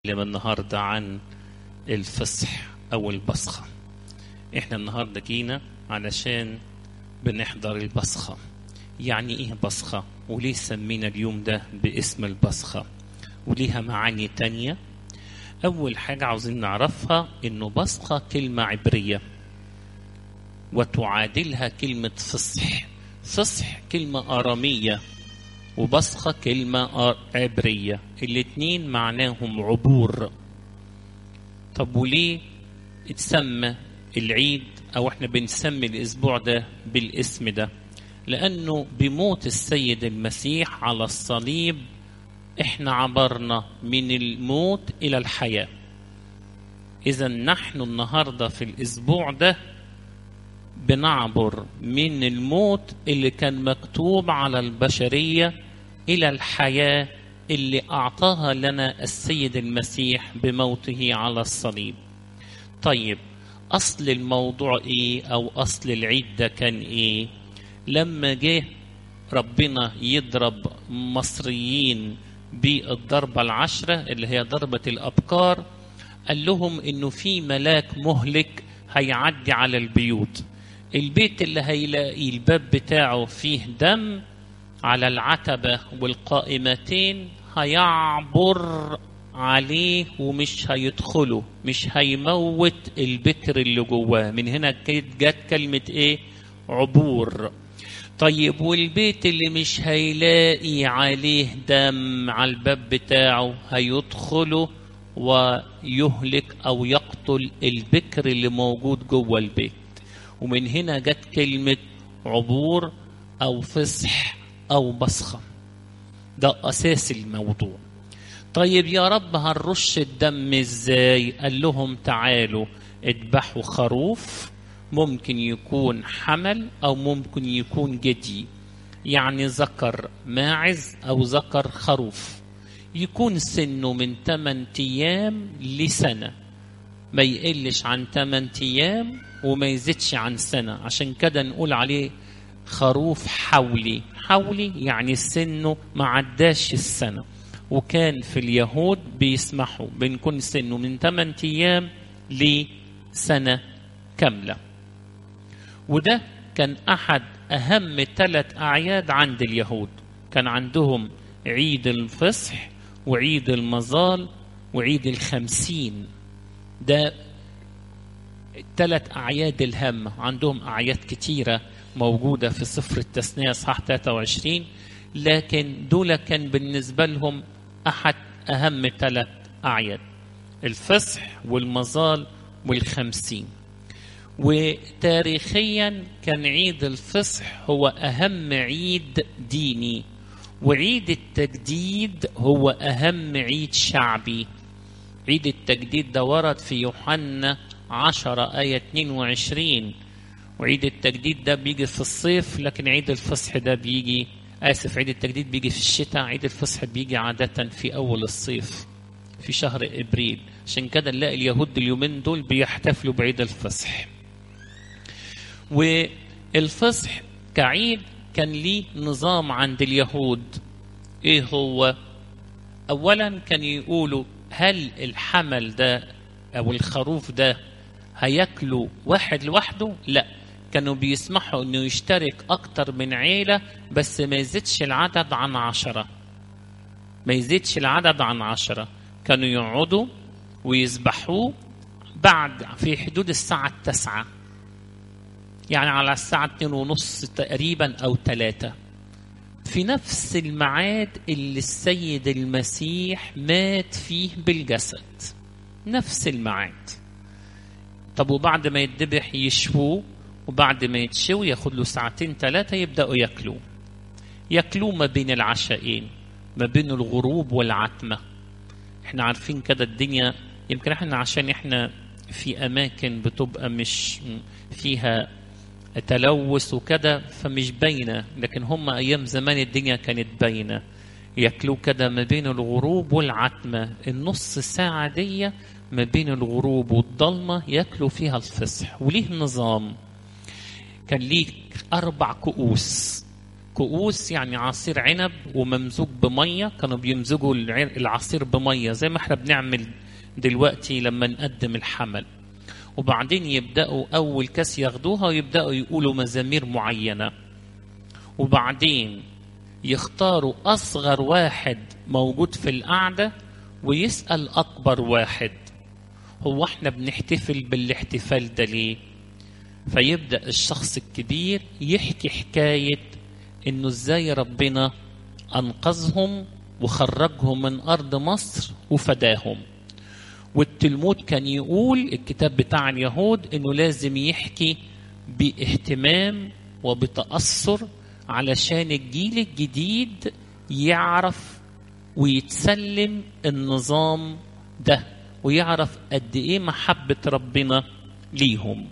نتكلم النهاردة عن الفصح أو البصخة إحنا النهاردة جينا علشان بنحضر البصخة يعني إيه بصخة وليه سمينا اليوم ده باسم البصخة وليها معاني تانية أول حاجة عاوزين نعرفها إنه بصخة كلمة عبرية وتعادلها كلمة فصح فصح كلمة آرامية وبصخة كلمة عبرية الاتنين معناهم عبور طب وليه اتسمى العيد او احنا بنسمي الاسبوع ده بالاسم ده لانه بموت السيد المسيح على الصليب احنا عبرنا من الموت الى الحياة اذا نحن النهاردة في الاسبوع ده بنعبر من الموت اللي كان مكتوب على البشرية إلى الحياة اللي أعطاها لنا السيد المسيح بموته على الصليب طيب أصل الموضوع إيه أو أصل العيد ده كان إيه لما جه ربنا يضرب مصريين بالضربة العشرة اللي هي ضربة الأبكار قال لهم إنه في ملاك مهلك هيعدي على البيوت البيت اللي هيلاقي الباب بتاعه فيه دم على العتبة والقائمتين هيعبر عليه ومش هيدخله مش هيموت البكر اللي جواه من هنا جت كلمة ايه عبور طيب والبيت اللي مش هيلاقي عليه دم على الباب بتاعه هيدخله ويهلك او يقتل البكر اللي موجود جوه البيت ومن هنا جت كلمة عبور أو فصح أو بصخة ده أساس الموضوع طيب يا رب هنرش الدم ازاي قال لهم تعالوا اذبحوا خروف ممكن يكون حمل أو ممكن يكون جدي يعني ذكر ماعز أو ذكر خروف يكون سنه من 8 أيام لسنة ما يقلش عن 8 أيام وما يزيدش عن سنة عشان كده نقول عليه خروف حولي حولي يعني سنه ما عداش السنة وكان في اليهود بيسمحوا بنكون سنه من 8 أيام لسنة كاملة وده كان أحد أهم ثلاث أعياد عند اليهود كان عندهم عيد الفصح وعيد المظال وعيد الخمسين ده الثلاث أعياد الهامة عندهم أعياد كتيرة موجودة في سفر التثنية صح 23 لكن دول كان بالنسبة لهم أحد أهم ثلاث أعياد الفصح والمظال والخمسين وتاريخيا كان عيد الفصح هو أهم عيد ديني وعيد التجديد هو أهم عيد شعبي عيد التجديد ده ورد في يوحنا 10 آية 22 وعيد التجديد ده بيجي في الصيف لكن عيد الفصح ده بيجي آسف عيد التجديد بيجي في الشتاء عيد الفصح بيجي عادة في أول الصيف في شهر إبريل عشان كده نلاقي اليهود اليومين دول بيحتفلوا بعيد الفصح والفصح كعيد كان ليه نظام عند اليهود ايه هو اولا كان يقولوا هل الحمل ده او الخروف ده هياكلوا واحد لوحده لا كانوا بيسمحوا انه يشترك اكتر من عيلة بس ما يزيدش العدد عن عشرة ما يزيدش العدد عن عشرة كانوا يقعدوا ويذبحوه بعد في حدود الساعة التاسعة يعني على الساعة اتنين ونص تقريبا أو ثلاثة في نفس الميعاد اللي السيد المسيح مات فيه بالجسد نفس الميعاد طب وبعد ما يتذبح يشووه وبعد ما يتشوي ياخد له ساعتين ثلاثة يبدأوا ياكلوه ياكلوه ما بين العشاءين ما بين الغروب والعتمة احنا عارفين كده الدنيا يمكن احنا عشان احنا في اماكن بتبقى مش فيها تلوث وكده فمش باينه لكن هم ايام زمان الدنيا كانت باينه ياكلوه كده ما بين الغروب والعتمه النص ساعه دي ما بين الغروب والضلمه ياكلوا فيها الفصح وليه نظام كان ليه اربع كؤوس كؤوس يعني عصير عنب وممزوج بميه كانوا بيمزجوا الع- العصير بميه زي ما احنا بنعمل دلوقتي لما نقدم الحمل وبعدين يبداوا اول كاس ياخدوها ويبداوا يقولوا مزامير معينه وبعدين يختاروا اصغر واحد موجود في القعده ويسال اكبر واحد هو احنا بنحتفل بالاحتفال ده ليه فيبدا الشخص الكبير يحكي حكايه انه ازاي ربنا انقذهم وخرجهم من ارض مصر وفداهم والتلمود كان يقول الكتاب بتاع اليهود انه لازم يحكي باهتمام وبتاثر علشان الجيل الجديد يعرف ويتسلم النظام ده ويعرف قد ايه محبه ربنا ليهم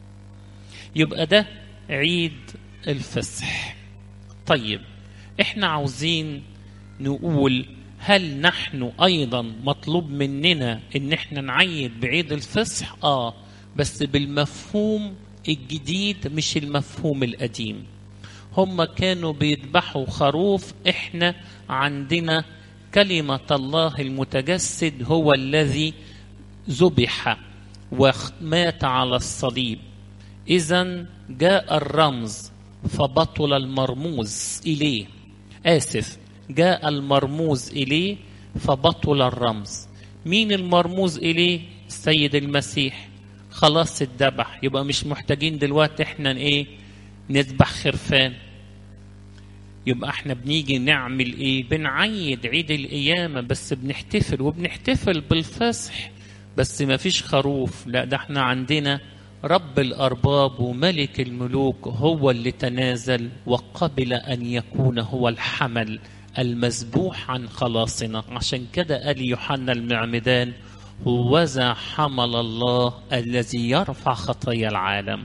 يبقى ده عيد الفصح طيب احنا عاوزين نقول هل نحن ايضا مطلوب مننا ان احنا نعيد بعيد الفصح اه بس بالمفهوم الجديد مش المفهوم القديم هم كانوا بيذبحوا خروف احنا عندنا كلمة الله المتجسد هو الذي ذبح ومات على الصليب إذا جاء الرمز فبطل المرموز إليه آسف جاء المرموز إليه فبطل الرمز مين المرموز إليه السيد المسيح خلاص اتذبح يبقى مش محتاجين دلوقتي احنا ايه نذبح خرفان يبقى احنا بنيجي نعمل ايه بنعيد عيد القيامة بس بنحتفل وبنحتفل بالفصح بس ما فيش خروف لا ده احنا عندنا رب الأرباب وملك الملوك هو اللي تنازل وقبل أن يكون هو الحمل المذبوح عن خلاصنا عشان كده قال يوحنا المعمدان هوذا حمل الله الذي يرفع خطايا العالم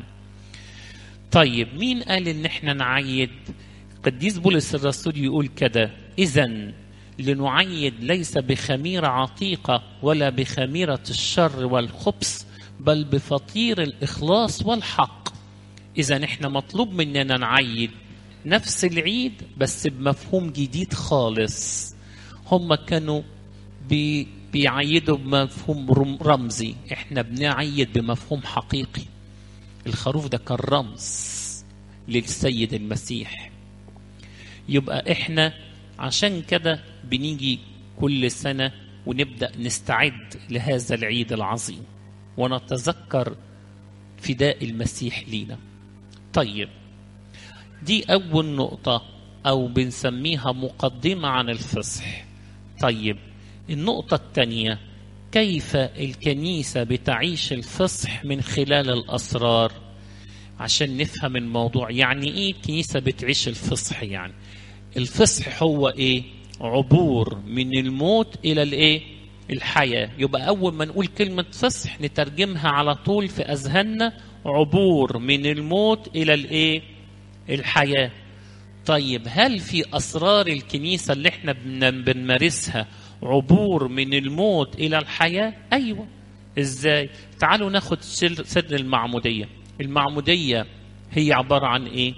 طيب مين قال ان احنا نعيد قديس بولس الرسول يقول كده اذا لنعيد ليس بخميرة عتيقة ولا بخميرة الشر والخبث بل بفطير الإخلاص والحق إذا إحنا مطلوب مننا نعيد نفس العيد بس بمفهوم جديد خالص هم كانوا بي بيعيدوا بمفهوم رم- رمزي إحنا بنعيد بمفهوم حقيقي الخروف ده كان رمز للسيد المسيح يبقى إحنا عشان كده بنيجي كل سنة ونبدأ نستعد لهذا العيد العظيم ونتذكر فداء المسيح لينا طيب دي أول نقطة أو بنسميها مقدمة عن الفصح طيب النقطة الثانية كيف الكنيسة بتعيش الفصح من خلال الأسرار عشان نفهم الموضوع يعني إيه الكنيسة بتعيش الفصح يعني الفصح هو إيه عبور من الموت إلى الإيه الحياة يبقى أول ما نقول كلمة فصح نترجمها على طول في أذهاننا عبور من الموت إلى الإيه الحياة طيب هل في أسرار الكنيسة اللي احنا بن- بنمارسها عبور من الموت إلى الحياة أيوة إزاي تعالوا ناخد سر سر المعمودية المعمودية هي عبارة عن إيه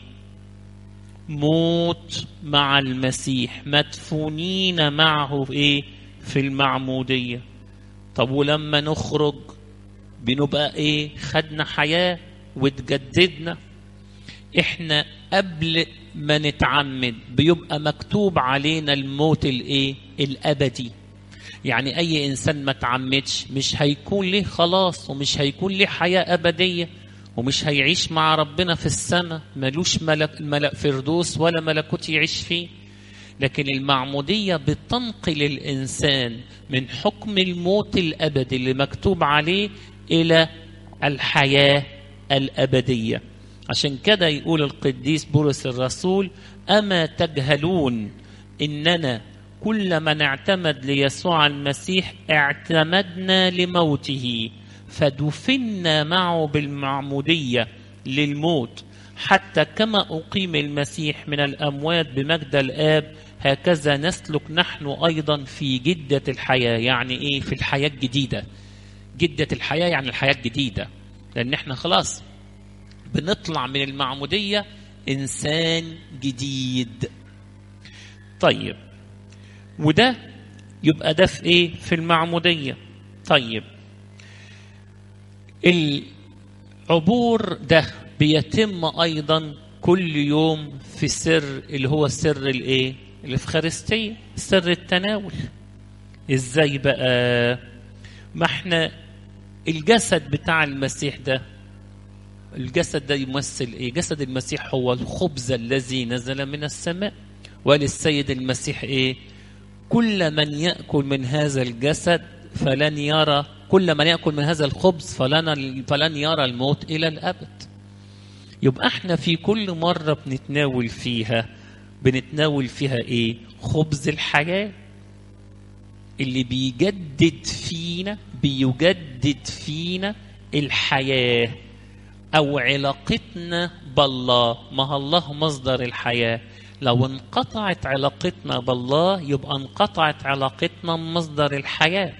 موت مع المسيح مدفونين معه في ايه في المعمودية طب ولما نخرج بنبقى ايه خدنا حياة وتجددنا احنا قبل ما نتعمد بيبقى مكتوب علينا الموت الايه الابدي يعني اي انسان ما تعمدش مش هيكون ليه خلاص ومش هيكون ليه حياة ابدية ومش هيعيش مع ربنا في السماء ملوش ملك ملك فردوس ولا ملكوت يعيش فيه لكن المعمودية بتنقل الإنسان من حكم الموت الأبدي اللي مكتوب عليه إلى الحياة الأبدية عشان كده يقول القديس بولس الرسول أما تجهلون إننا كل من اعتمد ليسوع المسيح اعتمدنا لموته فدفنا معه بالمعمودية للموت حتى كما أقيم المسيح من الأموات بمجد الآب هكذا نسلك نحن أيضا في جدة الحياة يعني إيه في الحياة الجديدة جدة الحياة يعني الحياة الجديدة لأن إحنا خلاص بنطلع من المعمودية إنسان جديد طيب وده يبقى ده في إيه في المعمودية طيب العبور ده بيتم أيضا كل يوم في سر اللي هو سر الايه الافخارستيه سر التناول ازاي بقى ما احنا الجسد بتاع المسيح ده الجسد ده يمثل ايه جسد المسيح هو الخبز الذي نزل من السماء وللسيد المسيح ايه كل من ياكل من هذا الجسد فلن يرى كل من ياكل من هذا الخبز فلن فلن يرى الموت الى الابد يبقى احنا في كل مرة بنتناول فيها بنتناول فيها ايه خبز الحياة اللي بيجدد فينا بيجدد فينا الحياة او علاقتنا بالله ما الله مصدر الحياة لو انقطعت علاقتنا بالله يبقى انقطعت علاقتنا بمصدر الحياة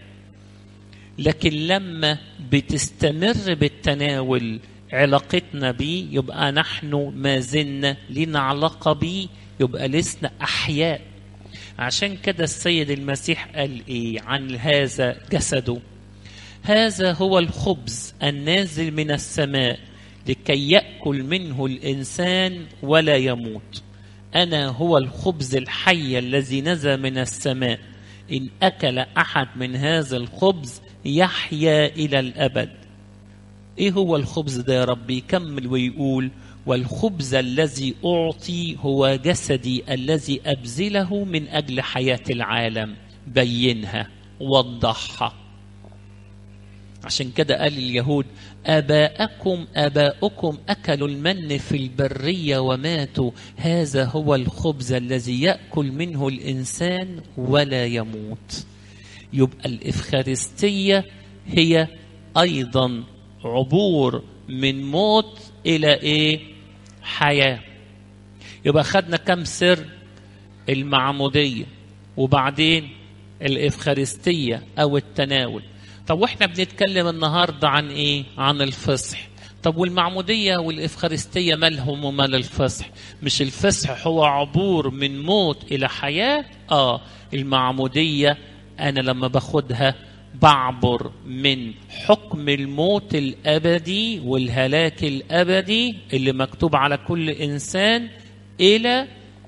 لكن لما بتستمر بالتناول علاقتنا بيه يبقى نحن ما زلنا لنا علاقة بيه يبقى لسنا أحياء عشان كده السيد المسيح قال إيه عن هذا جسده هذا هو الخبز النازل من السماء لكي يأكل منه الإنسان ولا يموت أنا هو الخبز الحي الذي نزل من السماء إن أكل أحد من هذا الخبز يحيا إلى الأبد ايه هو الخبز ده يا رب يكمل ويقول والخبز الذي اعطي هو جسدي الذي ابذله من اجل حياه العالم بينها وضحها عشان كده قال اليهود اباءكم اباؤكم اكلوا المن في البريه وماتوا هذا هو الخبز الذي ياكل منه الانسان ولا يموت يبقى الافخارستيه هي ايضا عبور من موت الى ايه حياه يبقى خدنا كم سر المعموديه وبعدين الافخارستيه او التناول طب واحنا بنتكلم النهارده عن ايه عن الفصح طب والمعموديه والافخارستيه مالهم ومال الفصح مش الفصح هو عبور من موت الى حياه اه المعموديه انا لما باخدها بعبر من حكم الموت الابدي والهلاك الابدي اللي مكتوب على كل انسان الى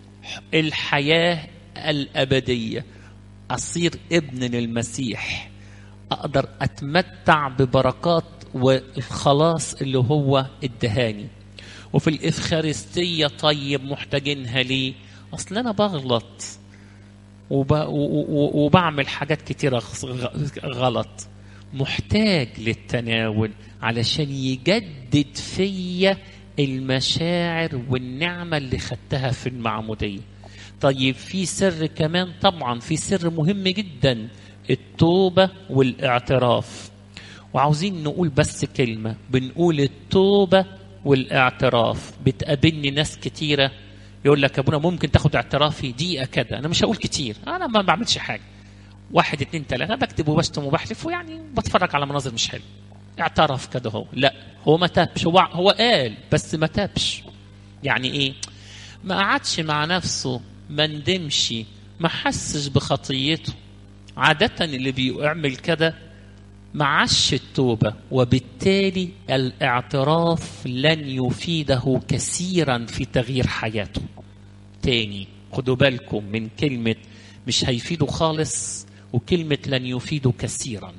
الحياه الابديه اصير ابن للمسيح اقدر اتمتع ببركات والخلاص اللي هو ادهاني وفي الافخارستيه طيب محتاجينها ليه اصل انا بغلط وب... وبعمل حاجات كتيرة غلط محتاج للتناول علشان يجدد فيا المشاعر والنعمة اللي خدتها في المعمودية طيب في سر كمان طبعا في سر مهم جدا التوبة والاعتراف وعاوزين نقول بس كلمة بنقول التوبة والاعتراف بتقابلني ناس كتيرة يقول لك ابونا ممكن تاخد اعترافي دقيقه كده انا مش هقول كتير انا ما بعملش حاجه واحد اتنين تلاته بكتب وبشتم وبحلف ويعني بتفرج على مناظر مش حلوه اعترف كده هو لا هو ما تابش هو هو قال بس ما تابش يعني ايه ما قعدش مع نفسه ما ندمش ما حسش بخطيته عادة اللي بيعمل كده معش التوبة وبالتالي الاعتراف لن يفيده كثيرا في تغيير حياته تاني خدوا بالكم من كلمة مش هيفيده خالص وكلمة لن يفيده كثيرا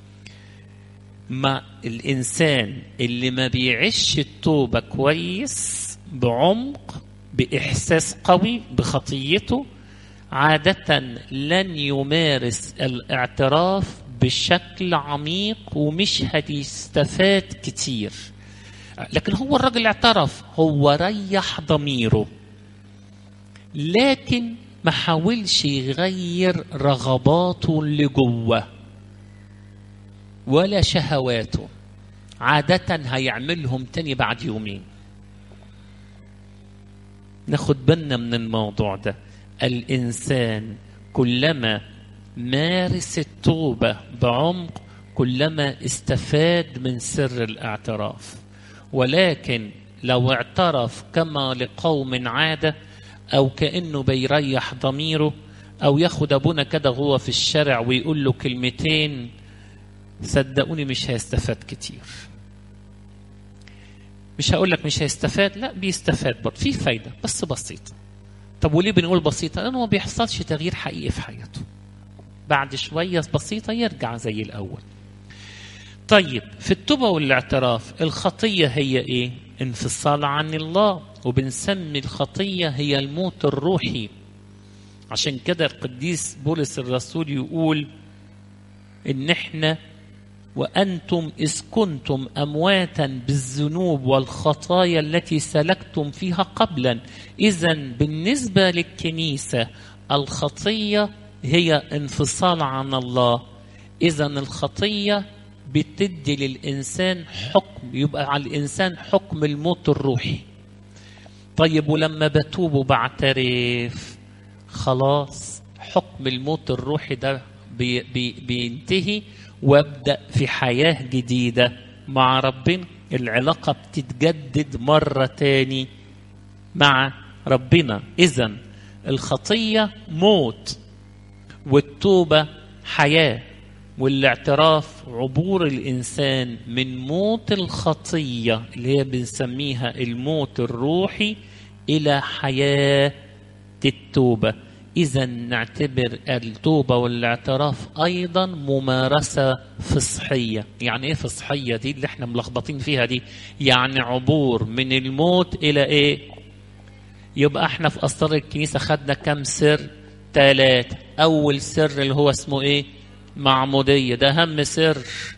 ما الإنسان اللي ما بيعيش التوبة كويس بعمق بإحساس قوي بخطيته عادة لن يمارس الاعتراف بشكل عميق ومش هيستفاد كتير لكن هو الراجل اعترف هو ريح ضميره لكن ما حاولش يغير رغباته اللي جوه ولا شهواته عادة هيعملهم تاني بعد يومين ناخد بالنا من الموضوع ده الإنسان كلما مارس التوبة بعمق كلما استفاد من سر الاعتراف ولكن لو اعترف كما لقوم عادة أو كأنه بيريح ضميره أو ياخد أبونا كده هو في الشارع ويقول له كلمتين صدقوني مش هيستفاد كتير مش هقول لك مش هيستفاد لا بيستفاد برضه في فايدة بس بسيطة طب وليه بنقول بسيطة لأنه ما بيحصلش تغيير حقيقي في حياته بعد شوية بسيطة يرجع زي الأول طيب في التوبة والاعتراف الخطية هي إيه انفصال عن الله وبنسمي الخطية هي الموت الروحي عشان كده القديس بولس الرسول يقول ان احنا وانتم اذ كنتم امواتا بالذنوب والخطايا التي سلكتم فيها قبلا اذا بالنسبه للكنيسه الخطيه هي انفصال عن الله اذا الخطيه بتدي للانسان حكم يبقى على الانسان حكم الموت الروحي طيب ولما بتوب وبعترف خلاص حكم الموت الروحي ده بي بي بينتهي وابدا في حياه جديده مع ربنا العلاقه بتتجدد مره تاني مع ربنا اذا الخطيه موت والتوبه حياه والاعتراف عبور الانسان من موت الخطيه اللي هي بنسميها الموت الروحي الى حياه التوبه اذا نعتبر التوبه والاعتراف ايضا ممارسه فصحيه يعني ايه فصحيه دي اللي احنا ملخبطين فيها دي يعني عبور من الموت الى ايه يبقى احنا في اسرار الكنيسه خدنا كم سر ثلاثه اول سر اللي هو اسمه ايه معموديه ده اهم سر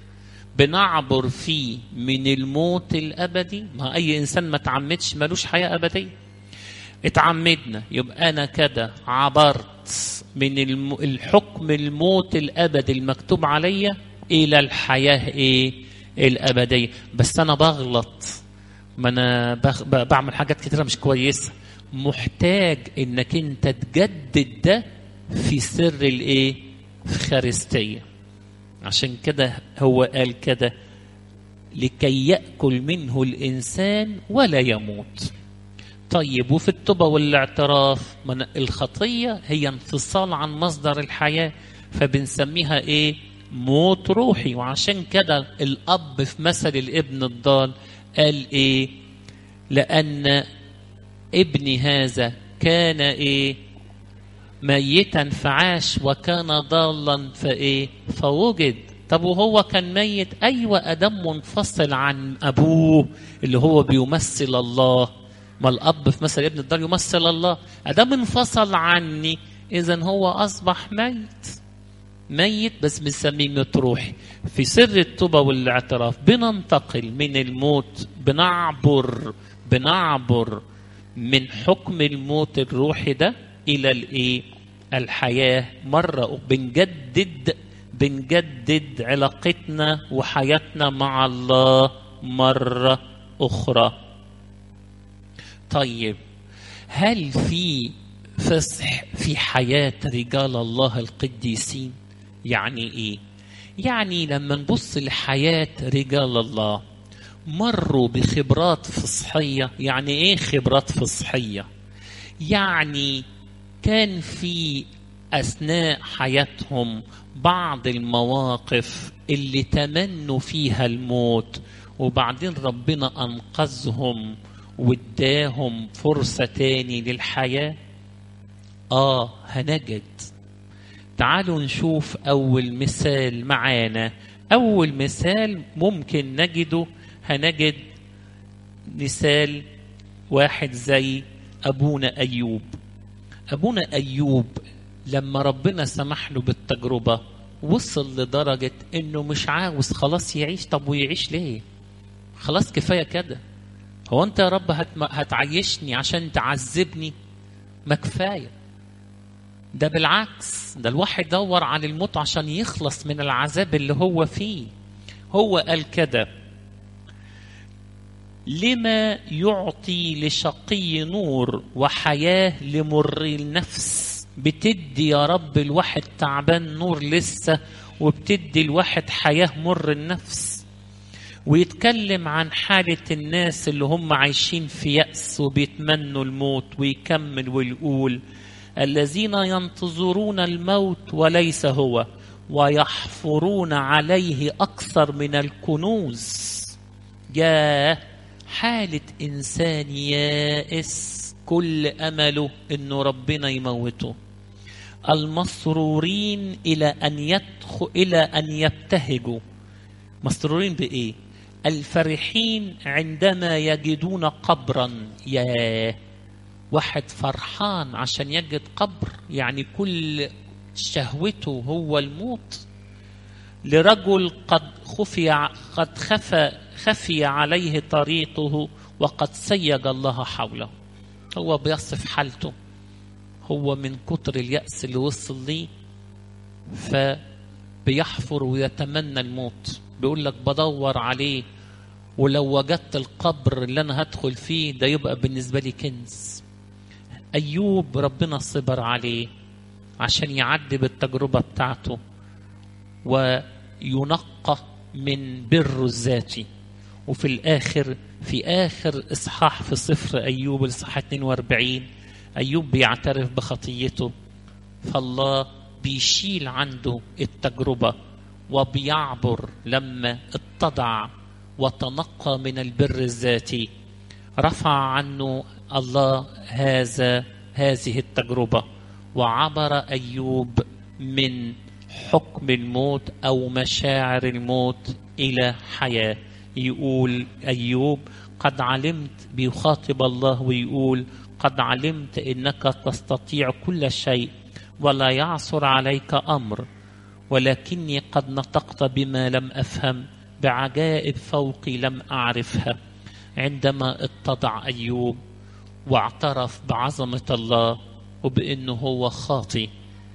بنعبر فيه من الموت الابدي ما اي انسان ما تعمدش ملوش حياه ابديه اتعمدنا يبقى انا كده عبرت من الم... الحكم الموت الابدي المكتوب عليا الى الحياه ايه الابديه بس انا بغلط ما انا بغ... بعمل حاجات كتيره مش كويسه محتاج انك انت تجدد ده في سر الايه الخارستيه عشان كده هو قال كده لكي ياكل منه الانسان ولا يموت طيب وفي التوبة والاعتراف من الخطية هي انفصال عن مصدر الحياة فبنسميها ايه موت روحي وعشان كده الأب في مثل الابن الضال قال ايه لأن ابني هذا كان ايه ميتا فعاش وكان ضالا فايه فوجد طب وهو كان ميت ايوه ادم منفصل عن ابوه اللي هو بيمثل الله ما الاب في مثل ابن الدار يمثل الله ادم انفصل عني اذا هو اصبح ميت ميت بس بنسميه موت روحي في سر التوبه والاعتراف بننتقل من الموت بنعبر بنعبر من حكم الموت الروحي ده الى الايه الحياه مره بنجدد بنجدد علاقتنا وحياتنا مع الله مره اخرى طيب هل في فصح في حياة رجال الله القديسين يعني ايه يعني لما نبص لحياة رجال الله مروا بخبرات فصحية يعني ايه خبرات فصحية يعني كان في أثناء حياتهم بعض المواقف اللي تمنوا فيها الموت وبعدين ربنا أنقذهم واداهم فرصة تاني للحياة آه هنجد تعالوا نشوف أول مثال معانا أول مثال ممكن نجده هنجد مثال واحد زي أبونا أيوب أبونا أيوب لما ربنا سمح له بالتجربة وصل لدرجة إنه مش عاوز خلاص يعيش طب ويعيش ليه؟ خلاص كفاية كده هو انت يا رب هت... هتعيشني عشان تعذبني ما كفايه ده بالعكس ده الواحد دور على الموت عشان يخلص من العذاب اللي هو فيه هو قال كده لما يعطي لشقي نور وحياة لمر النفس بتدي يا رب الواحد تعبان نور لسه وبتدي الواحد حياة مر النفس ويتكلم عن حالة الناس اللي هم عايشين في يأس وبيتمنوا الموت ويكمل ويقول الذين ينتظرون الموت وليس هو ويحفرون عليه أكثر من الكنوز يا حالة إنسان يائس كل أمله إنه ربنا يموته المسرورين إلى أن يدخل إلى أن يبتهجوا مسرورين بإيه؟ الفرحين عندما يجدون قبرا يا واحد فرحان عشان يجد قبر يعني كل شهوته هو الموت لرجل قد خفي قد خفى خفي عليه طريقه وقد سيج الله حوله هو بيصف حالته هو من كتر اليأس اللي وصل ليه فبيحفر ويتمنى الموت بيقول لك بدور عليه ولو وجدت القبر اللي انا هدخل فيه ده يبقى بالنسبه لي كنز ايوب ربنا صبر عليه عشان يعدي بالتجربه بتاعته وينقى من بره الذاتي وفي الاخر في اخر اصحاح في سفر ايوب الاصحاح 42 ايوب بيعترف بخطيته فالله بيشيل عنده التجربه وبيعبر لما اتضع وتنقى من البر الذاتي رفع عنه الله هذا هذه التجربه وعبر ايوب من حكم الموت او مشاعر الموت الى حياه يقول ايوب قد علمت بيخاطب الله ويقول قد علمت انك تستطيع كل شيء ولا يعثر عليك امر ولكني قد نطقت بما لم افهم بعجائب فوقي لم اعرفها عندما اتضع ايوب واعترف بعظمه الله وبانه هو خاطي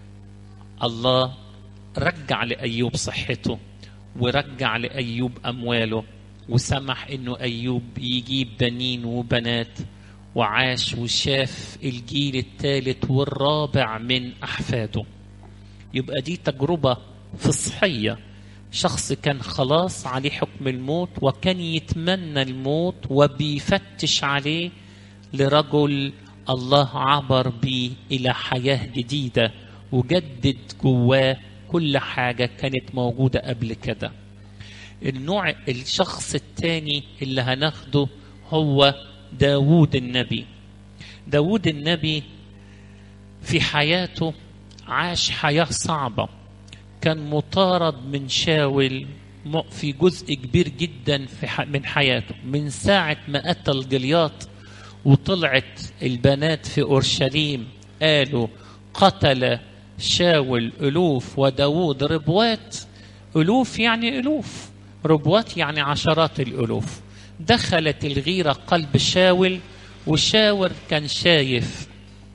الله رجع لايوب صحته ورجع لايوب امواله وسمح انه ايوب يجيب بنين وبنات وعاش وشاف الجيل الثالث والرابع من احفاده يبقى دي تجربه فصحيه شخص كان خلاص عليه حكم الموت وكان يتمنى الموت وبيفتش عليه لرجل الله عبر بيه الى حياه جديده وجدد جواه كل حاجه كانت موجوده قبل كده النوع الشخص الثاني اللي هناخده هو داوود النبي داوود النبي في حياته عاش حياة صعبة كان مطارد من شاول في جزء كبير جدا في من حياته من ساعة ما قتل جلياط وطلعت البنات في أورشليم قالوا قتل شاول ألوف وداوود ربوات ألوف يعني ألوف ربوات يعني عشرات الألوف دخلت الغيرة قلب شاول وشاول كان شايف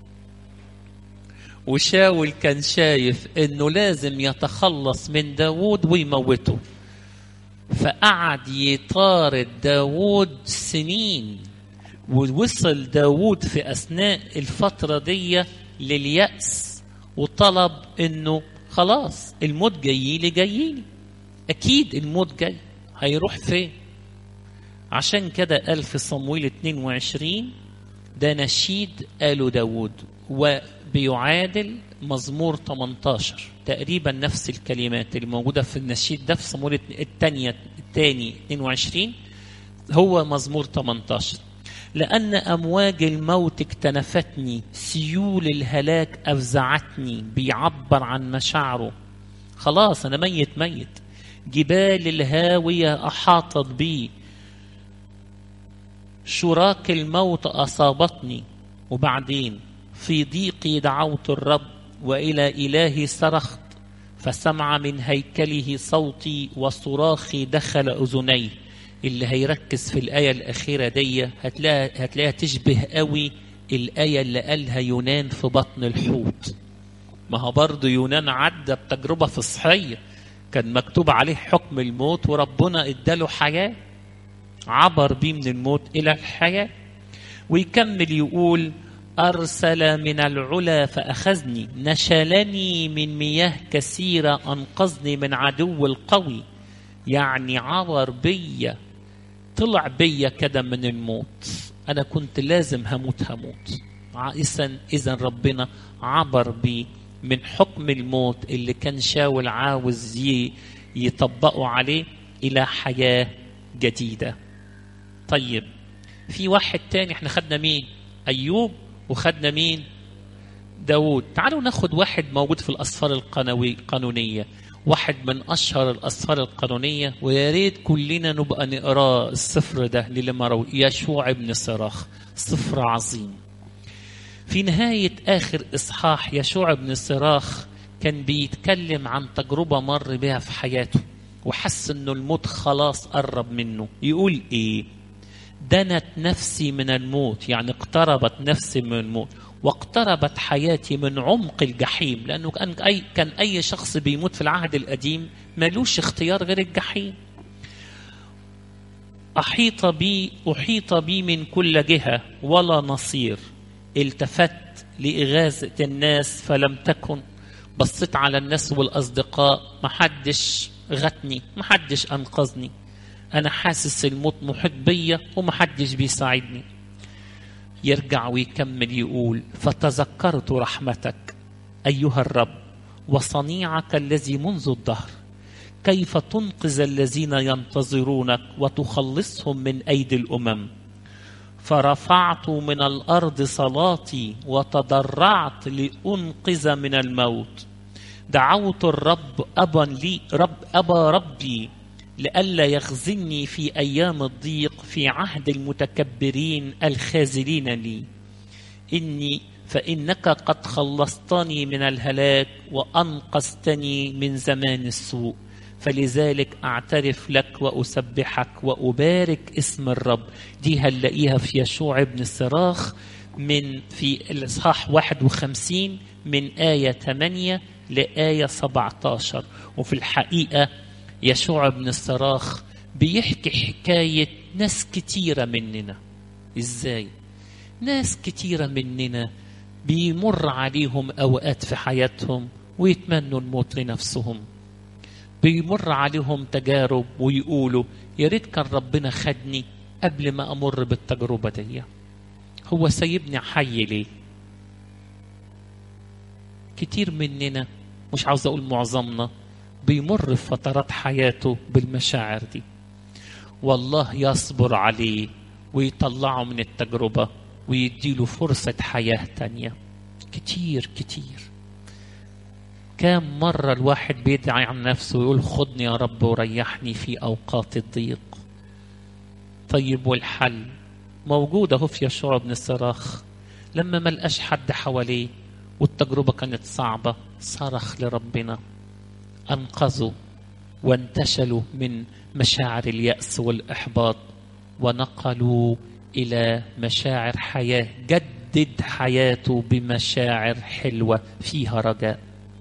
وشاول كان شايف انه لازم يتخلص من داوود ويموته فقعد يطارد داوود سنين ووصل داوود في اثناء الفترة دي لليأس وطلب انه خلاص الموت جاي لي جاي لي اكيد الموت جاي هيروح فين عشان كده قال في صمويل 22 ده نشيد قاله داوود وبيعادل مزمور 18 تقريبا نفس الكلمات اللي موجودة في النشيد ده في صمويل الثانية الثاني 22 هو مزمور 18 لأن أمواج الموت اكتنفتني سيول الهلاك أفزعتني بيعبر عن مشاعره خلاص أنا ميت ميت جبال الهاوية أحاطت بي شراك الموت أصابتني وبعدين في ضيقي دعوت الرب وإلى إلهي صرخت فسمع من هيكله صوتي وصراخي دخل أذني اللي هيركز في الآية الأخيرة دي هتلاقيها هتلاقيها تشبه قوي الآية اللي قالها يونان في بطن الحوت ما هو برضه يونان عدى بتجربة فصحية كان مكتوب عليه حكم الموت وربنا اداله حياة عبر بيه من الموت إلى الحياة ويكمل يقول أرسل من العلا فأخذني نشلني من مياه كثيرة أنقذني من عدو القوي يعني عبر بيا طلع بيا كده من الموت انا كنت لازم هموت هموت اذا اذا ربنا عبر بي من حكم الموت اللي كان شاول عاوز يطبقه عليه الى حياه جديده طيب في واحد تاني احنا خدنا مين ايوب وخدنا مين داود تعالوا ناخد واحد موجود في الاسفار القانونيه واحد من اشهر الاسفار القانونيه ويا ريت كلنا نبقى نقراه السفر ده للمروي يشوع بن صراخ سفر عظيم في نهايه اخر اصحاح يشوع بن صراخ كان بيتكلم عن تجربه مر بها في حياته وحس انه الموت خلاص قرب منه يقول ايه دنت نفسي من الموت يعني اقتربت نفسي من الموت واقتربت حياتي من عمق الجحيم لانه كان اي كان اي شخص بيموت في العهد القديم ملوش اختيار غير الجحيم احيط بي احيط بي من كل جهه ولا نصير التفت لاغاثه الناس فلم تكن بصيت على الناس والاصدقاء محدش غتني محدش انقذني انا حاسس الموت محيط بيا ومحدش بيساعدني يرجع ويكمل يقول فتذكرت رحمتك ايها الرب وصنيعك الذي منذ الدهر كيف تنقذ الذين ينتظرونك وتخلصهم من ايدي الامم فرفعت من الارض صلاتي وتضرعت لانقذ من الموت دعوت الرب ابا لي رب ابا ربي لئلا يخزني في ايام الضيق في عهد المتكبرين الخازلين لي اني فانك قد خلصتني من الهلاك وانقذتني من زمان السوء فلذلك اعترف لك واسبحك وابارك اسم الرب دي هنلاقيها في يشوع بن الصراخ من في الاصحاح 51 من ايه 8 لايه 17 وفي الحقيقه يشوع بن الصراخ بيحكي حكاية ناس كتيرة مننا ازاي ناس كتيرة مننا بيمر عليهم أوقات في حياتهم ويتمنوا الموت لنفسهم بيمر عليهم تجارب ويقولوا يا ريت كان ربنا خدني قبل ما أمر بالتجربة دي هو سايبني حي ليه كتير مننا مش عاوز أقول معظمنا بيمر في فترات حياته بالمشاعر دي والله يصبر عليه ويطلعه من التجربة ويديله فرصة حياة تانية كتير كتير كام مرة الواحد بيدعي عن نفسه ويقول خدني يا رب وريحني في أوقات الضيق طيب والحل موجود اهو في يشوع بن الصراخ لما ما لقاش حد حواليه والتجربة كانت صعبة صرخ لربنا أنقذوا وانتشلوا من مشاعر اليأس والإحباط ونقلوا إلى مشاعر حياة جدد حياته بمشاعر حلوة فيها رجاء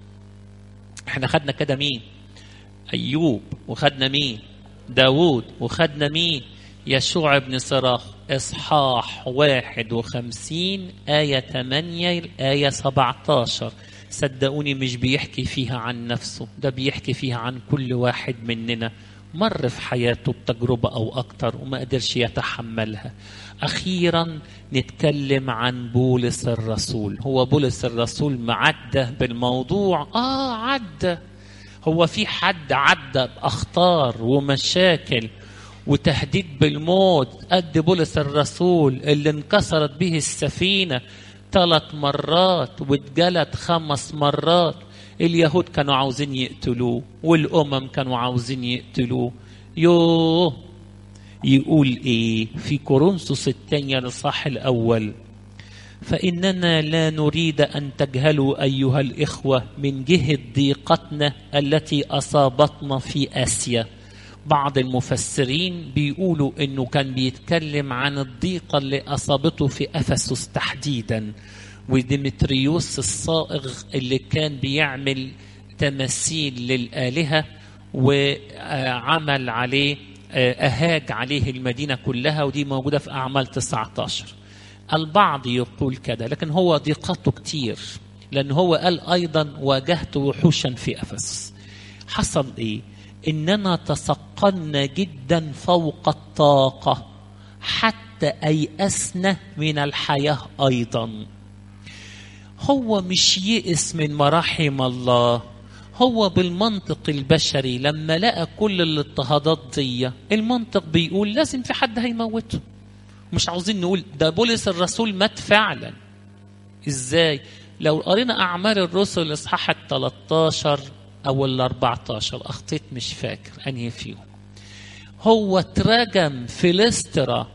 احنا خدنا كده مين أيوب وخدنا مين داود وخدنا مين يشوع بن صراخ إصحاح واحد وخمسين آية 8 آية 17 صدقوني مش بيحكي فيها عن نفسه ده بيحكي فيها عن كل واحد مننا مر في حياته بتجربة أو أكتر وما قدرش يتحملها أخيرا نتكلم عن بولس الرسول هو بولس الرسول معدى بالموضوع آه عدى هو في حد عدى بأخطار ومشاكل وتهديد بالموت قد بولس الرسول اللي انكسرت به السفينة ثلاث مرات واتجلد خمس مرات اليهود كانوا عاوزين يقتلوه والأمم كانوا عاوزين يقتلوه يوه يقول ايه في كورنثوس الثانية الإصحاح الأول فإننا لا نريد أن تجهلوا أيها الإخوة من جهة ضيقتنا التي أصابتنا في آسيا بعض المفسرين بيقولوا انه كان بيتكلم عن الضيقه اللي اصابته في افسس تحديدا وديمتريوس الصائغ اللي كان بيعمل تماثيل للالهه وعمل عليه اهاج عليه المدينه كلها ودي موجوده في اعمال 19 البعض يقول كده لكن هو ضيقته كتير لان هو قال ايضا واجهت وحوشا في افسس حصل ايه إننا تثقلنا جدا فوق الطاقة حتى أيأسنا من الحياة أيضا هو مش يئس من مراحم الله هو بالمنطق البشري لما لقى كل الاضطهادات دي المنطق بيقول لازم في حد هيموته مش عاوزين نقول ده بولس الرسول مات فعلا ازاي لو قرينا اعمال الرسل اصحاح ال 13 او ال 14 اخطيت مش فاكر انهي فيهم هو اترجم في لسترا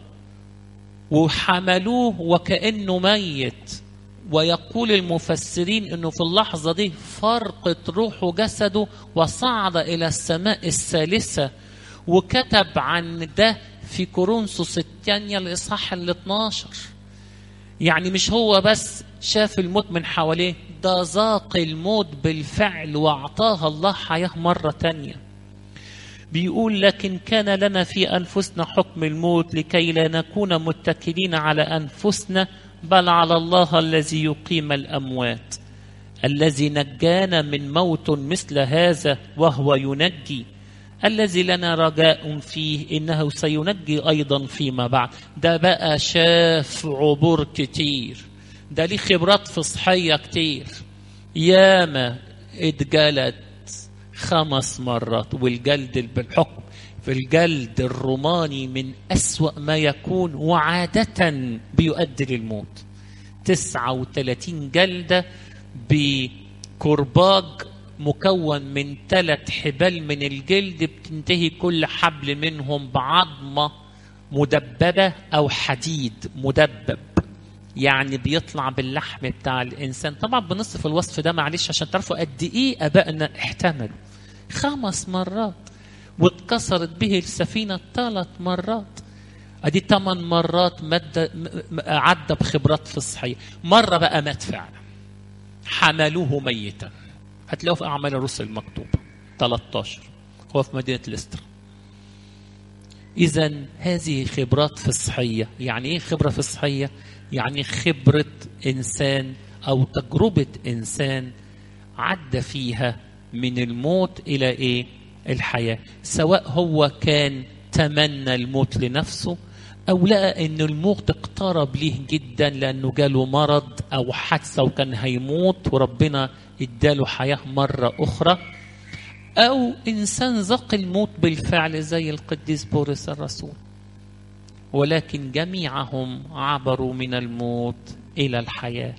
وحملوه وكانه ميت ويقول المفسرين انه في اللحظه دي فرقت روحه جسده وصعد الى السماء الثالثه وكتب عن ده في كورنثوس الثانيه الاصحاح ال 12 يعني مش هو بس شاف الموت من حواليه ده ذاق الموت بالفعل واعطاها الله حياه مره تانيه بيقول لكن كان لنا في انفسنا حكم الموت لكي لا نكون متكلين على انفسنا بل على الله الذي يقيم الاموات الذي نجانا من موت مثل هذا وهو ينجي الذي لنا رجاء فيه انه سينجي ايضا فيما بعد ده بقى شاف عبور كتير ده ليه خبرات فصحيه كتير ياما اتجلد خمس مرات والجلد بالحكم في الجلد الروماني من أسوأ ما يكون وعادة بيؤدي للموت 39 جلدة بكرباج مكون من ثلاث حبال من الجلد بتنتهي كل حبل منهم بعظمة مدببة أو حديد مدبب يعني بيطلع باللحم بتاع الإنسان طبعا بنصف الوصف ده معلش عشان تعرفوا قد إيه أبائنا احتملوا خمس مرات واتكسرت به السفينة ثلاث مرات ادي ثمان مرات مد عدى بخبرات فصحية مرة بقى مات فعلا حملوه ميتا هتلاقوه في أعمال الرسل المكتوبة 13 هو في مدينة ليستر إذا هذه خبرات فصحية يعني إيه خبرة فصحية؟ يعني خبرة إنسان أو تجربة إنسان عدى فيها من الموت إلى إيه؟ الحياة سواء هو كان تمنى الموت لنفسه أو لقى أن الموت اقترب ليه جدا لأنه جاله مرض أو حادثة وكان هيموت وربنا اداله حياة مرة أخرى أو إنسان ذاق الموت بالفعل زي القديس بولس الرسول ولكن جميعهم عبروا من الموت إلى الحياة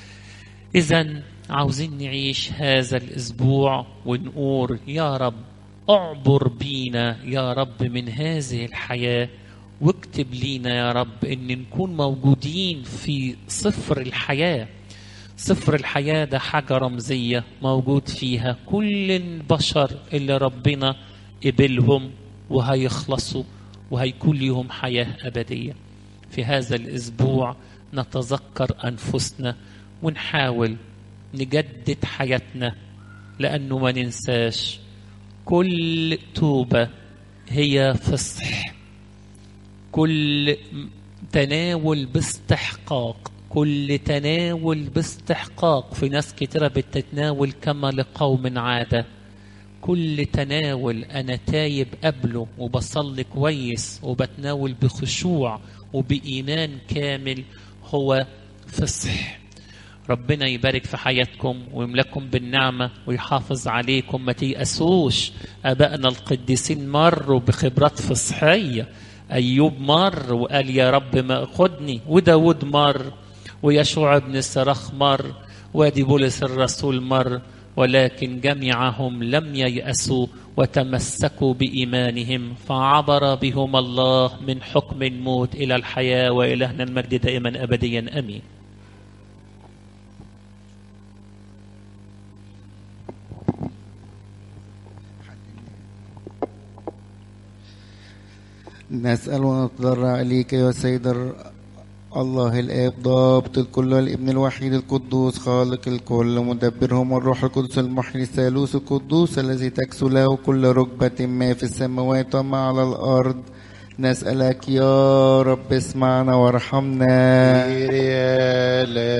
إذا عاوزين نعيش هذا الأسبوع ونقول يا رب اعبر بينا يا رب من هذه الحياة واكتب لينا يا رب ان نكون موجودين في صفر الحياة صفر الحياة ده حاجة رمزية موجود فيها كل البشر اللي ربنا قبلهم وهيخلصوا وهيكون ليهم حياة أبدية في هذا الأسبوع نتذكر أنفسنا ونحاول نجدد حياتنا لأنه ما ننساش كل توبة هي فصح كل تناول باستحقاق كل تناول باستحقاق في ناس كتيرة بتتناول كما لقوم عادة كل تناول أنا تايب قبله وبصلي كويس وبتناول بخشوع وبإيمان كامل هو فصح ربنا يبارك في حياتكم ويملككم بالنعمة ويحافظ عليكم ما تيأسوش أبائنا القديسين مروا بخبرات فصحية أيوب مر وقال يا رب ما خدني وداود مر ويشوع بن سرخ مر وادي بولس الرسول مر ولكن جميعهم لم ييأسوا وتمسكوا بإيمانهم فعبر بهم الله من حكم الموت إلى الحياة وإلهنا المجد دائما أبديا أمين نسأل ونتضرع إليك يا سيد الله الآب ضابط الكل والابن الوحيد القدوس خالق الكل مدبرهم والروح القدس المحيي الثالوث القدوس الذي تكسو له كل ركبة ما في السماوات وما على الأرض نسألك يا رب اسمعنا وارحمنا